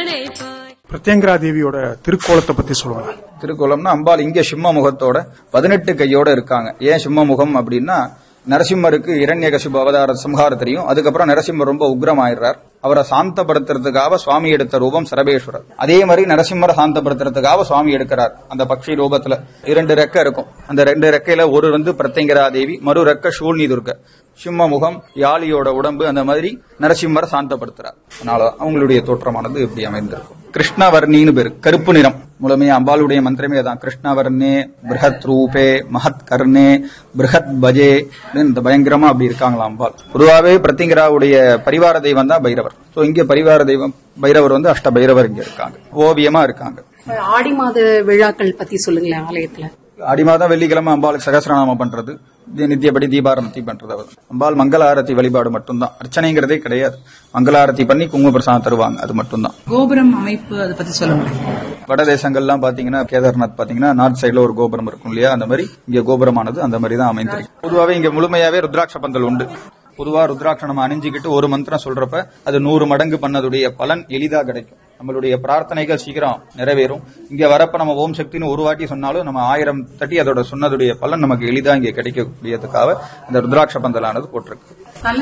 படைப்பாய் பிரத்யங்கரா தேவியோட திருக்கோலத்தை பத்தி சொல்லுவாங்க திருக்கோலம்னா அம்பாள் இங்க சிம்ம முகத்தோட பதினெட்டு கையோட இருக்காங்க ஏன் சிம்ம முகம் அப்படின்னா நரசிம்மருக்கு இரண்யகசிபு அவதார சம்ஹாரம் தெரியும் அதுக்கப்புறம் நரசிம்மர் ரொம்ப உக்ரமாயிடுறார் அவரை சாந்தப்படுத்துறதுக்காக சுவாமி எடுத்த ரூபம் சரபேஸ்வரர் அதே மாதிரி நரசிம்மரை சாந்தப்படுத்துறதுக்காக சுவாமி எடுக்கிறார் அந்த பக்ஷி ரூபத்துல இரண்டு ரெக்கை இருக்கும் அந்த ரெண்டு ரெக்கையில ஒரு வந்து பிரத்யங்கரா தேவி மறு ரெக்க சூழ்நி துர்க்க சிம்ம முகம் யாழியோட உடம்பு அந்த மாதிரி நரசிம்மரை சாந்தப்படுத்துறார் அதனால அவங்களுடைய தோற்றமானது இப்படி அமைந்திருக்கும் கிருஷ்ணவர்ணின்னு பேரு கருப்பு நிறம் முழுமையா அம்பாளுடைய மந்திரமே தான் கிருஷ்ணவர்ணே பிருஹத் ரூபே மகத் கர்ணே பிருஹத் பஜே அப்படின்னு இந்த பயங்கரமா அப்படி இருக்காங்களா அம்பாள் பொதுவாகவே பிரத்திங்கராவுடைய பரிவார தெய்வம் தான் பைரவர் சோ இங்க பரிவார தெய்வம் பைரவர் வந்து அஷ்ட பைரவர் இங்க இருக்காங்க ஓவியமா இருக்காங்க ஆடி மாத விழாக்கள் பத்தி சொல்லுங்களேன் ஆலயத்துல ஆடி மாதம் வெள்ளிக்கிழமை அம்பாளுக்கு சகசிரநாமம் பண்றது தி- நித்தியப்படி தீபாரத்தி பண்றது அவர் அம்பாள் மங்கள ஆரத்தி வழிபாடு மட்டும்தான் அர்ச்சனைங்கிறதே கிடையாது மங்கள ஆரத்தி பண்ணி குங்கும பிரசாதம் தருவாங்க அது மட்டும்தான் கோபுரம் அமைப்பு அதை பத்தி சொல்லுங்களேன் வட தேசங்கள்லாம் பாத்தீங்கன்னா கேதார்நாத் பாத்தீங்கன்னா நார்த் சைடுல ஒரு கோபுரம் இருக்கும் இல்லையா அந்த மாதிரி இங்க கோபுரமானது அந்த மாதிரி தான் அமைந்திருக்கு பொதுவாவே இங்க முழுமையாவே ருத்ராட்ச பந்தல் உண்டு பொதுவா ருத்ராட்சம் நம்ம அணிஞ்சுக்கிட்டு ஒரு மந்திரம் சொல்றப்ப அது நூறு மடங்கு பண்ணதுடைய பலன் எளிதா கிடைக்கும் நம்மளுடைய பிரார்த்தனைகள் சீக்கிரம் நிறைவேறும் இங்க வரப்ப நம்ம ஓம் சக்தின்னு ஒரு வாட்டி சொன்னாலும் நம்ம ஆயிரம் தட்டி அதோட சொன்னதுடைய பலன் நமக்கு எளிதா இங்க கிடைக்கக்கூடியதுக்காக இந்த ருத்ராட்ச பந்தலானது போட்டிருக்கு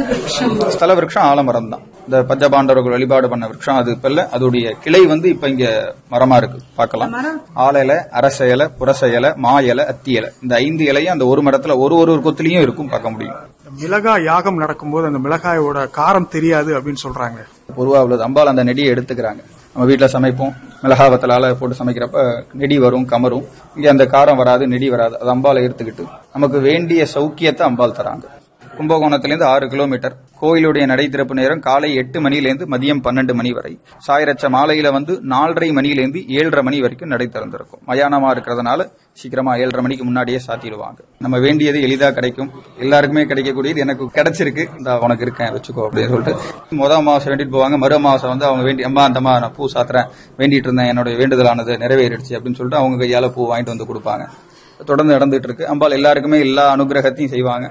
ஸ்தல விருட்சம் ஆலமரம் தான் இந்த பஞ்சபாண்டவர்கள் வழிபாடு பண்ண விருட்சம் அது இப்ப இல்ல அதோடைய கிளை வந்து இப்ப இங்க மரமா இருக்கு பார்க்கலாம் ஆல இலை அரச இலை புரச இலை மா இலை அத்தி இலை இந்த ஐந்து இலையும் அந்த ஒரு மரத்துல ஒரு ஒரு கொத்துலயும் இருக்கும் பார்க்க முடியும் மிளகாய் யாகம் நடக்கும்போது அந்த மிளகாயோட காரம் தெரியாது அப்படின்னு சொல்றாங்க பொதுவா உள்ளது அம்பாள் அந்த நெடியை எடுத்துக்கிறாங்க நம்ம வீட்டுல சமைப்போம் மிளகாவத்தலால போட்டு சமைக்கிறப்ப நெடி வரும் கமரும் இங்க அந்த காரம் வராது நெடி வராது அது அம்பாளை எடுத்துக்கிட்டு நமக்கு வேண்டிய சௌக்கியத்தை அம்பாள் தராங்க கும்பகோணத்திலிருந்து ஆறு கிலோமீட்டர் கோயிலுடைய நடை திறப்பு நேரம் காலை எட்டு மணிலேருந்து மதியம் பன்னெண்டு மணி வரை சாயரச்ச மாலையில வந்து நாலரை மணிலேருந்து ஏழரை மணி வரைக்கும் நடை திறந்திருக்கும் மயானமா இருக்கிறதுனால சீக்கிரமா ஏழரை மணிக்கு முன்னாடியே சாத்திடுவாங்க நம்ம வேண்டியது எளிதா கிடைக்கும் எல்லாருக்குமே கிடைக்கக்கூடியது எனக்கு கிடைச்சிருக்கு இந்த உனக்கு இருக்கேன் வச்சுக்கோ அப்படின்னு சொல்லிட்டு முத மாசம் வேண்டிட்டு போவாங்க மறு மாசம் வந்து அவங்க வேண்டி அம்மா அந்தம்மா நான் பூ சாத்துறேன் வேண்டிட்டு இருந்தேன் என்னோட வேண்டுதலானது நிறைவேறிடுச்சு அப்படின்னு சொல்லிட்டு அவங்க கையால பூ வாங்கிட்டு வந்து கொடுப்பாங்க தொடர்ந்து நடந்துட்டு இருக்கு அம்பாள் எல்லாருக்குமே எல்லா அனுகிரகத்தையும் செய்வாங்க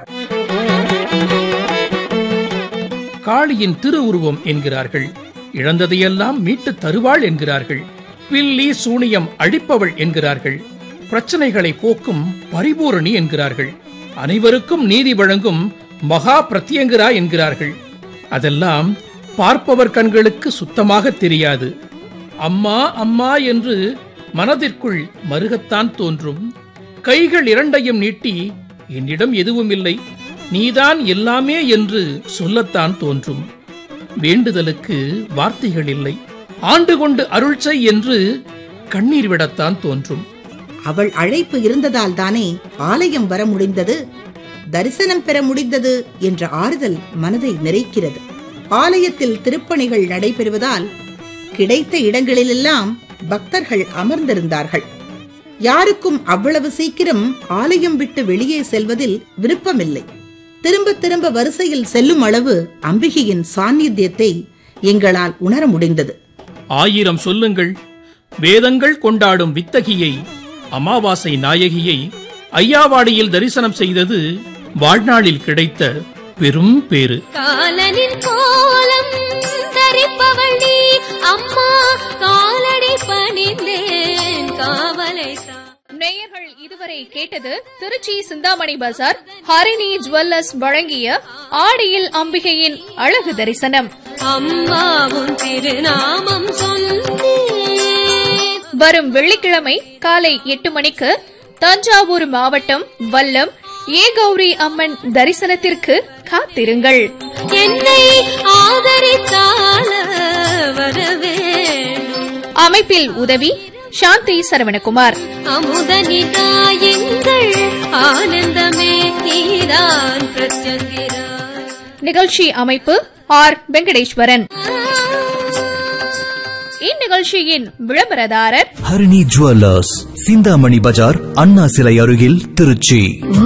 காளியின் திருவுருவம் என்கிறார்கள் இழந்ததையெல்லாம் மீட்டுத் தருவாள் என்கிறார்கள் பில்லி சூனியம் அழிப்பவள் என்கிறார்கள் பிரச்சனைகளை போக்கும் பரிபூரணி என்கிறார்கள் அனைவருக்கும் நீதி வழங்கும் மகா பிரத்யங்கரா என்கிறார்கள் அதெல்லாம் பார்ப்பவர் கண்களுக்கு சுத்தமாக தெரியாது அம்மா அம்மா என்று மனதிற்குள் மருகத்தான் தோன்றும் கைகள் இரண்டையும் நீட்டி என்னிடம் எதுவும் இல்லை நீதான் எல்லாமே என்று சொல்லத்தான் தோன்றும் வேண்டுதலுக்கு வார்த்தைகள் இல்லை ஆண்டு கொண்டு அருள் செய் என்று கண்ணீர் விடத்தான் தோன்றும் அவள் அழைப்பு இருந்ததால் தானே ஆலயம் வர முடிந்தது தரிசனம் பெற முடிந்தது என்ற ஆறுதல் மனதை நிறைக்கிறது ஆலயத்தில் திருப்பணிகள் நடைபெறுவதால் கிடைத்த இடங்களிலெல்லாம் பக்தர்கள் அமர்ந்திருந்தார்கள் யாருக்கும் அவ்வளவு சீக்கிரம் ஆலயம் விட்டு வெளியே செல்வதில் விருப்பமில்லை திரும்ப திரும்ப வரிசையில் செல்லும் அளவு அம்பிகையின் சாநித்தியத்தை எங்களால் உணர முடிந்தது ஆயிரம் சொல்லுங்கள் வேதங்கள் கொண்டாடும் வித்தகியை அமாவாசை நாயகியை ஐயாவாடியில் தரிசனம் செய்தது வாழ்நாளில் கிடைத்த பெரும் பேறு காலனின் கோலம் தரிப்பவள் நீ அம்மா காலடி பணிந்தேன் காவலை தா நேயர்கள் இதுவரை கேட்டது திருச்சி சிந்தாமணி பஜார் ஹரிணி ஜுவல்லர்ஸ் வழங்கிய ஆடியில் அம்பிகையின் அழகு தரிசனம் அம்மாவும் திருநாமம் சொன்னேன் வரும் வெள்ளிக்கிழமை காலை எட்டு மணிக்கு தஞ்சாவூர் மாவட்டம் வல்லம் ஏ கௌரி அம்மன் தரிசனத்திற்கு காத்திருங்கள் என்னை ஆதரித்தால வரவேணும் அமைப்பில் உதவி சாந்தி சரவணகுமார் அமுதனிதாயங்கள் ஆனந்தமே நீதான் பிரத்யங்கிராய் நிகழ்ச்சி அமைப்பு ஆர் வெங்கடேஸ்வரன் இந்நிகழ்ச்சியின் விளம்பரதாரர் ஹரிணி ஜுவல்லர்ஸ் சிந்தாமணி பஜார் அண்ணா சிலை அருகில் திருச்சி